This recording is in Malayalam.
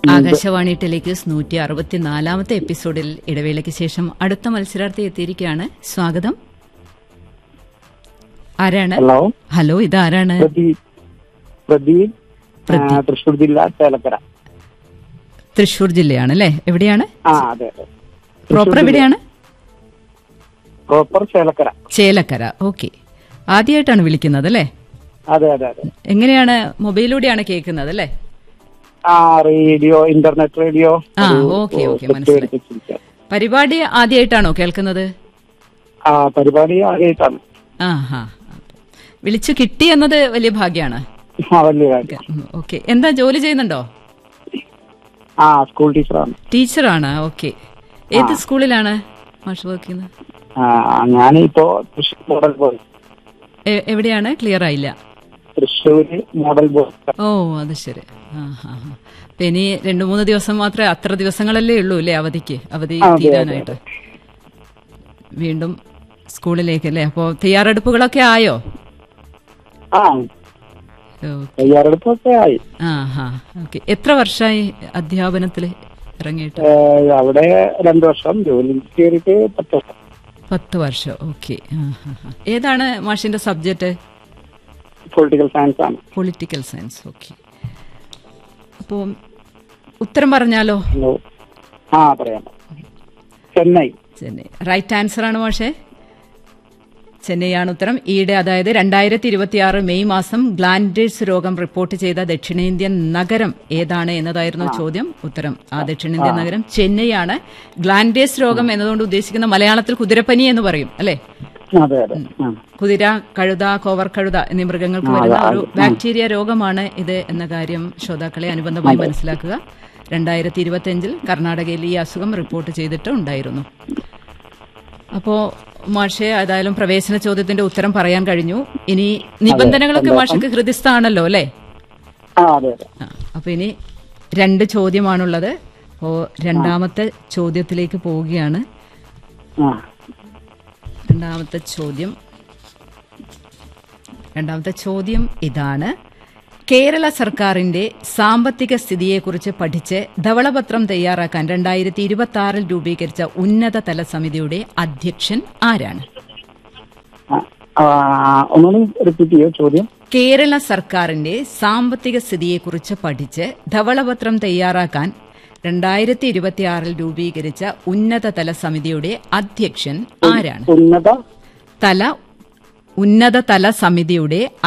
ആകാശവാണി ടെലിക്യൂസ് നൂറ്റി അറുപത്തിനാലാമത്തെ എപ്പിസോഡിൽ ഇടവേളയ്ക്ക് ശേഷം അടുത്ത മത്സരാർത്ഥി എത്തിയിരിക്കുകയാണ് സ്വാഗതം ആരാണ് ഹലോ ഹലോ ഇതാരാണ് പ്രദീപ് പ്രദീപ് ആ, തൃശ്ശൂർ ജില്ല ചേലക്കര തൃശൂർ ജില്ലയാണ് അല്ലേ എവിടെയാണ് ആ അതെ അതെ പ്രോപ്പർ എവിടെയാണ് പ്രോപ്പർ ചേലക്കര ചേലക്കര ഓക്കെ ആദ്യമായിട്ടാണ് വിളിക്കുന്നത് അല്ലേ അതെ അതെ അതെ എങ്ങനെയാണ് മൊബൈലിലൂടെയാണ് കേൾക്കുന്നത് അല്ലേ ആ റേഡിയോ ഇന്റർനെറ്റ് റേഡിയോ ആ, ഒരു, ഓക്കേ, ഓ, ഓക്കേ, സെറ്റ് മനസ്സിലായി. എടുത്തിരിക്കുക. പരിപാടി ആദ്യമായിട്ടാണോ കേൾക്കുന്നത് ആ പരിപാടി ആദ്യമായിട്ടാണ് ആ ഹാ വിളിച്ചു കിട്ടി എന്നത് വലിയ ഭാഗ്യമാണ് ആ വലിയ കാര്യം ഓക്കെ എന്താ ജോലി ചെയ്യുന്നുണ്ടോ ആ സ്കൂൾ ടീച്ചറാണ് ടീച്ചറാണ് ഓക്കെ ഏത് സ്കൂളിലാണ് മാഷ് വർക്ക് ചെയ്യുന്നത് ആ ഞാനിപ്പോ തൃശ്ശൂർ മോഡൽ ബോയ് എ- എവിടെയാണ് ക്ലിയർ ആയില്ല തൃശ്ശൂര് മോഡൽ ബോയ് ഓ അത് ശരി ആ ഹാ ഹാ അപ്പൊ ഇനി രണ്ടു മൂന്ന് ദിവസം മാത്രമേ അത്ര ദിവസങ്ങളല്ലേ ഉള്ളൂ അല്ലേ അവധിക്ക് അവധി അതെ, അതെ, തീരാനായിട്ട് വീണ്ടും സ്കൂളിലേക്ക് അല്ലേ അപ്പോ തയ്യാറെടുപ്പുകളൊക്കെ ആയോ ആ ഓ, തയ്യാറെടുപ്പൊക്കെ ആയി ആ ഹാ ഓക്കെ എത്ര വർഷമായി അധ്യാപനത്തിൽ ഇറങ്ങിയിട്ട് ഏ, അവിടെ രണ്ടു വർഷം ജോലി കയറിയിട്ട് പത്ത് വർഷം പത്ത് വർഷം ഓക്കെ ഏതാണ് മാഷിന്റെ സബ്ജക്റ്റ് പൊളിറ്റിക്കൽ സയൻസ് ആണ് പൊളിറ്റിക്കൽ സയൻസ് ഓക്കെ അപ്പോൾ ഉത്തരം പറഞ്ഞാലോ ഹലോ ആ പറയാം ചെന്നൈ ചെന്നൈ റൈറ്റ് ആൻസർ ആണ് മാഷേ ചെന്നൈയാണ് ഉത്തരം ഈയിടെ അതായത് രണ്ടായിരത്തി ഇരുപത്തിയാറ് മെയ് മാസം ഗ്ലാൻഡേഴ്സ് രോഗം റിപ്പോർട്ട് ചെയ്ത ദക്ഷിണേന്ത്യൻ നഗരം ഏതാണ് എന്നതായിരുന്നു ചോദ്യം ഉത്തരം ആ ദക്ഷിണേന്ത്യൻ നഗരം ചെന്നൈയാണ് ഗ്ലാൻഡേഴ്സ് രോഗം എന്നതുകൊണ്ട് ഉദ്ദേശിക്കുന്ന മലയാളത്തിൽ കുതിരപ്പനി എന്ന് പറയും അല്ലേ അതെ അതെ ആ കുതിര കഴുത കോവർ കഴുത എന്നീ മൃഗങ്ങൾക്ക് വരുന്ന ഒരു ബാക്ടീരിയ രോഗമാണ് ഇത് എന്ന കാര്യം ശ്രോതാക്കളെ അനുബന്ധമായി മനസ്സിലാക്കുക രണ്ടായിരത്തി ഇരുപത്തിയഞ്ചിൽ കർണാടകയിൽ ഈ അസുഖം റിപ്പോർട്ട് ചെയ്തിട്ട് ഉണ്ടായിരുന്നു അപ്പോ മാഷെ ഏതായാലും പ്രവേശന ചോദ്യത്തിന്റെ ഉത്തരം പറയാൻ കഴിഞ്ഞു ഇനി നിബന്ധനകളൊക്കെ മാഷക്ക് ഹൃദയസ്ഥാണല്ലോ അല്ലേ ആ അതെ അതെ ആ, അപ്പൊ ഇനി രണ്ട് ചോദ്യമാണുള്ളത് അപ്പോ രണ്ടാമത്തെ ചോദ്യത്തിലേക്ക് പോവുകയാണ് ആ രണ്ടാമത്തെ ചോദ്യം രണ്ടാമത്തെ ചോദ്യം ഇതാണ് കേരള സർക്കാരിന്റെ സാമ്പത്തിക സ്ഥിതിയെക്കുറിച്ച് പഠിച്ച് ധവളപത്രം തയ്യാറാക്കാൻ രണ്ടായിരത്തി ഇരുപത്തി ആറിൽ രൂപീകരിച്ച ഉന്നതതല സമിതിയുടെ അധ്യക്ഷൻ ആരാണ് ആ, ആ, ഒന്നുകൂടി റിപ്പീറ്റ് ചെയ്യോ ചോദ്യം കേരള സർക്കാരിന്റെ സാമ്പത്തിക സ്ഥിതിയെക്കുറിച്ച് പഠിച്ച് ധവളപത്രം തയ്യാറാക്കാൻ രണ്ടായിരത്തി ഇരുപത്തിയാറിൽ രൂപീകരിച്ച ഉന്നതതല സമിതിയുടെ അധ്യക്ഷൻ ആരാണ് ഉന്നത തല ഉന്നതതല സമിതിയുടെ